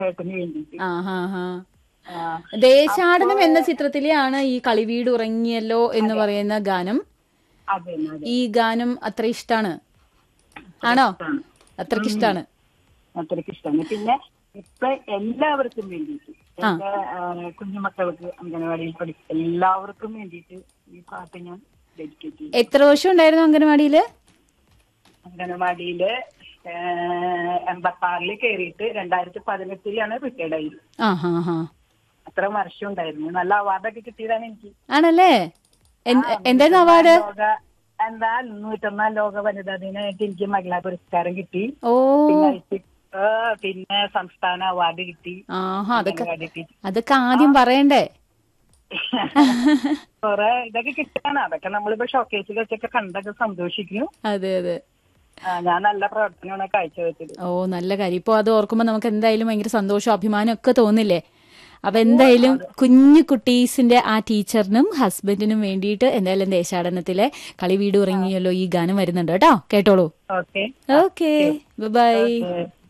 ചേട്ടന് വേണ്ടിയിട്ട് ആ ഹാ ഹാ ആ, ദേശാടനം എന്ന ചിത്രത്തിലെയാണ് ഈ കളിവീട് ഉറങ്ങിയല്ലോ എന്ന് പറയുന്ന ഗാനം അതെ അതെ ഈ ഗാനം അത്ര ഇഷ്ടാണ് ആണോ അത്രക്ക് ഇഷ്ടാണ് അത്രയ്ക്ക് ഇഷ്ടമാണ് പിന്നെ ഇപ്പൊ എല്ലാവർക്കും വേണ്ടിയിട്ട് എന്റെ ആ, കുഞ്ഞുമക്കൾക്ക് അംഗനവാടിയിൽ പഠിക്കും എല്ലാവർക്കും വേണ്ടിയിട്ട് ഈ പാട്ട് ഞാൻ ഡെഡിക്കേറ്റ് ചെയ്യും എത്ര വർഷം ഉണ്ടായിരുന്നു അംഗനവാടിയില് അംഗനവാടിയില് എൺപത്തി ആറില് കയറിയിട്ട് രണ്ടായിരത്തി പതിനെട്ടിലാണ് റിട്ടയർഡ് ആയത് ആ ഹാ ഹാ അത്ര വർഷം ഉണ്ടായിരുന്നു നല്ല അവാർഡൊക്കെ കിട്ടിയതാണ് എനിക്ക് ആണല്ലേ എന്ത്- എന്തായിരുന്നു അവാർഡ് ലോക എന്താ നൂറ്റൊന്നാം ലോക വനിതാ ദിനമായിട്ട് എനിക്ക് മഹിളാ പുരസ്കാരം കിട്ടി ഓ പിന്നെ ഐ- ആ, പിന്നെ സംസ്ഥാന അവാർഡ് കിട്ടി ആഹാ അതൊക്കെ അംഗനവാടി ടീച്ചർ അതൊക്കെ ആദ്യം പറയണ്ടേ കൊറേ ഇതൊക്കെ കിട്ടാണ് അതൊക്കെ നമ്മളിപ്പോ ഷോക്കേസിൽ വെച്ചൊക്കെ കണ്ടൊക്കെ സന്തോഷിക്കുന്നു അതെ അതെ ആ, ഞാൻ നല്ല പ്രവർത്തനമാണ് കാഴ്ചവെച്ചത് ഓ നല്ല കാര്യം ഇപ്പൊ അത് ഓർക്കുമ്പോ നമുക്ക് എന്തായാലും ഭയങ്കര സന്തോഷം അഭിമാനം ഒക്കെ തോന്നില്ലേ അപ്പൊ എന്തായാലും കുഞ്ഞു കുട്ടീസിന്റെ ആ ടീച്ചറിനും ഹസ്ബൻഡിനും വേണ്ടിയിട്ട് എന്തായാലും ദേശാടനത്തിലെ കളി വീട് ഉറങ്ങിയല്ലോ ഈ ഗാനം വരുന്നുണ്ട് കേട്ടോ കേട്ടോളൂ ഓക്കെ ഓക്കെ ബൈ ഓക്കെ